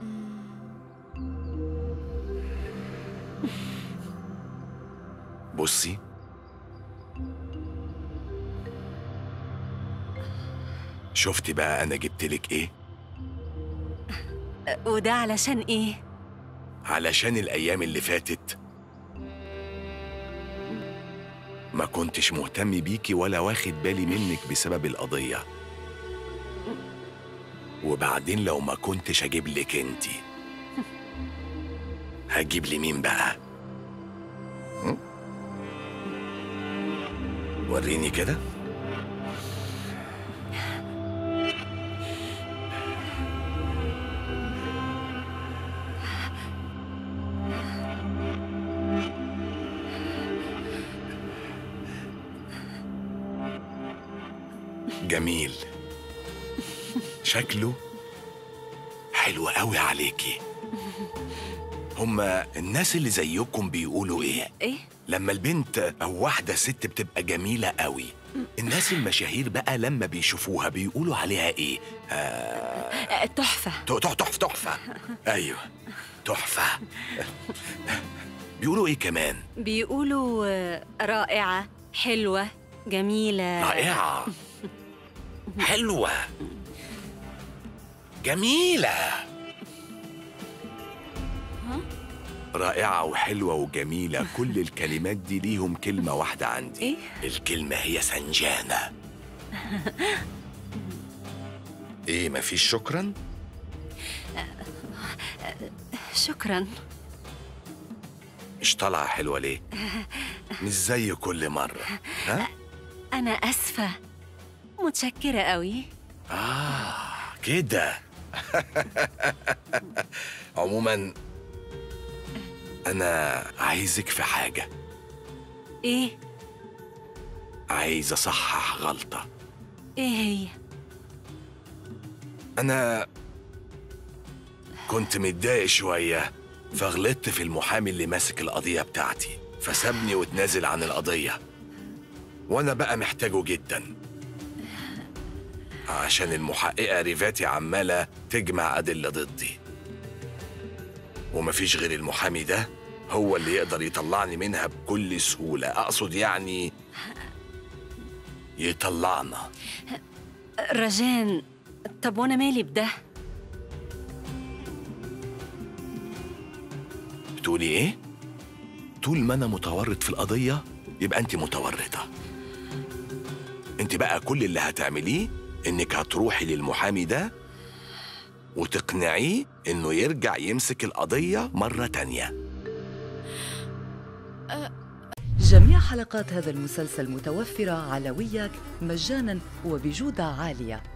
بصي شفتي بقى انا جبتلك ايه وده علشان إيه؟ علشان الايام اللي فاتت ما كنتش مهتم بيكي ولا واخد بالي منك بسبب القضيه وبعدين لو ما كنتش اجيب لك انتي هجيب لي مين بقى م? وريني كده جميل شكله حلو قوي عليكي هما الناس اللي زيكم بيقولوا ايه إيه؟ لما البنت او واحده ست بتبقى جميله قوي الناس المشاهير بقى لما بيشوفوها بيقولوا عليها ايه آه آه، تحفة تحفه تحفه تحفه ايوه تحفه بيقولوا ايه كمان بيقولوا آه، رائعة حلوة جميلة رائعه حلوه جميله رائعة وحلوة وجميلة كل الكلمات دي ليهم كلمة واحدة عندي إيه؟ الكلمة هي سنجانة إيه مفيش شكرا؟ شكراً مش طالعة حلوة ليه؟ مش زي كل مرة ها؟ أنا أسفة متشكرة قوي آه كده عموما أنا عايزك في حاجة إيه؟ عايز أصحح غلطة إيه هي؟ أنا كنت متضايق شوية فغلطت في المحامي اللي ماسك القضية بتاعتي فسابني وتنازل عن القضية وأنا بقى محتاجه جدا عشان المحققة ريفاتي عمالة تجمع أدلة ضدي ومفيش غير المحامي ده هو اللي يقدر يطلعني منها بكل سهولة أقصد يعني يطلعنا رجان طب وأنا مالي بده؟ بتقولي ايه؟ طول ما انا متورط في القضية يبقى انت متورطة انت بقى كل اللي هتعمليه انك هتروحي للمحامي ده وتقنعيه انه يرجع يمسك القضية مرة تانية جميع حلقات هذا المسلسل متوفرة على وياك مجانا وبجودة عالية